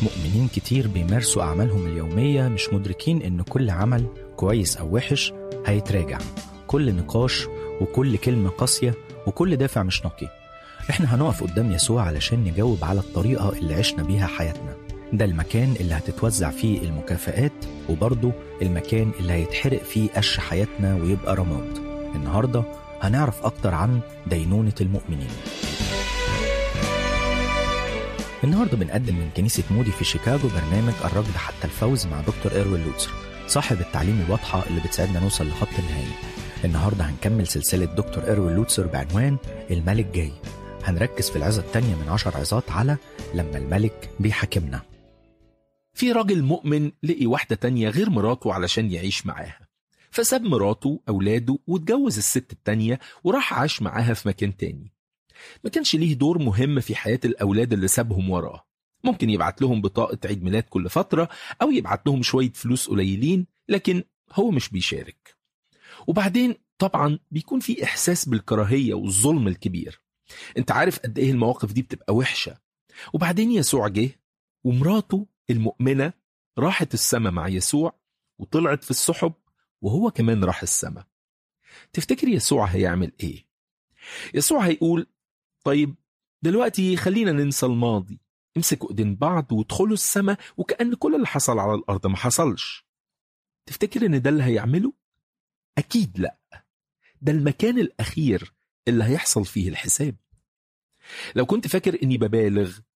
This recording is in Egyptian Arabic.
مؤمنين كتير بيمارسوا أعمالهم اليومية مش مدركين إن كل عمل كويس أو وحش هيتراجع كل نقاش وكل كلمة قاسية وكل دافع مش نقي إحنا هنقف قدام يسوع علشان نجاوب على الطريقة اللي عشنا بيها حياتنا ده المكان اللي هتتوزع فيه المكافآت وبرضه المكان اللي هيتحرق فيه قش حياتنا ويبقى رماد النهاردة هنعرف أكتر عن دينونة المؤمنين النهارده بنقدم من كنيسة مودي في شيكاغو برنامج الركض حتى الفوز مع دكتور إيروين لوتسر صاحب التعليم الواضحة اللي بتساعدنا نوصل لخط النهائي النهارده هنكمل سلسلة دكتور إيروين لوتسر بعنوان الملك جاي هنركز في العظة التانية من عشر عظات على لما الملك بيحاكمنا في راجل مؤمن لقي واحدة تانية غير مراته علشان يعيش معاها فساب مراته أولاده واتجوز الست التانية وراح عاش معاها في مكان تاني ما كانش ليه دور مهم في حياة الأولاد اللي سابهم وراه ممكن يبعت لهم بطاقة عيد ميلاد كل فترة أو يبعت لهم شوية فلوس قليلين لكن هو مش بيشارك وبعدين طبعا بيكون في إحساس بالكراهية والظلم الكبير انت عارف قد ايه المواقف دي بتبقى وحشة وبعدين يسوع جه ومراته المؤمنة راحت السما مع يسوع وطلعت في السحب وهو كمان راح السما تفتكر يسوع هيعمل ايه يسوع هيقول طيب دلوقتي خلينا ننسى الماضي امسكوا ايدين بعض وادخلوا السما وكأن كل اللي حصل على الأرض ما حصلش تفتكر ان ده اللي هيعمله؟ أكيد لأ ده المكان الأخير اللي هيحصل فيه الحساب لو كنت فاكر اني ببالغ